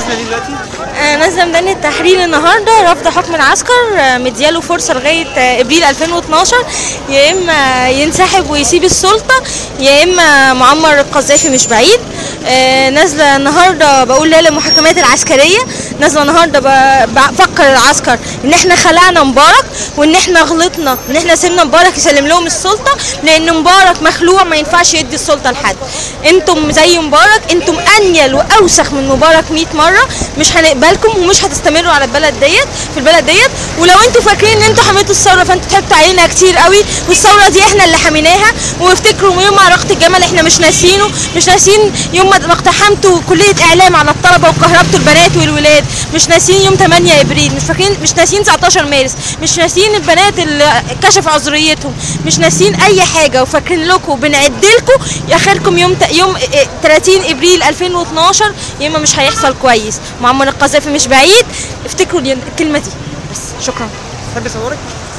نازله ليه دلوقتي؟ آه، نازله ميدان التحرير النهارده رفض حكم العسكر آه، مدياله فرصه لغايه آه، ابريل 2012 يا اما ينسحب ويسيب السلطه يا اما معمر القذافي مش بعيد آه، نازله النهارده بقول لا للمحاكمات العسكريه نازله النهارده ب- بفكر العسكر ان احنا خلعنا مبارك وان احنا غلطنا ان احنا سيبنا مبارك يسلم لهم السلطه لان مبارك مخلوع ما ينفعش يدي السلطه لحد انتم زي مبارك انتم انيل واوسخ من مبارك 100 مره مش هنقبلكم ومش هتستمروا على البلد ديت في البلد ديت ولو انتوا فاكرين ان انتوا حميتوا الثوره فانتوا ضحكتوا علينا كتير قوي والثوره دي احنا اللي حميناها وافتكروا يوم معركه الجمل احنا مش ناسينه مش ناسيين يوم ما اقتحمتوا كليه اعلام على الطلبه وكهربتوا البنات والولاد مش ناسيين يوم 8 ابريل مش فاكرين مش ناسيين 19 مارس مش ناسيين البنات اللي كشف عذريتهم مش ناسيين اي حاجه وفاكرين لكم بنعد لكم اخركم يوم ت- يوم اه- اه 30 ابريل 2012 يا اما مش هيحصل كويس معمر القذافي مش بعيد افتكروا الكلمه دي بس شكرا تحب اصورك؟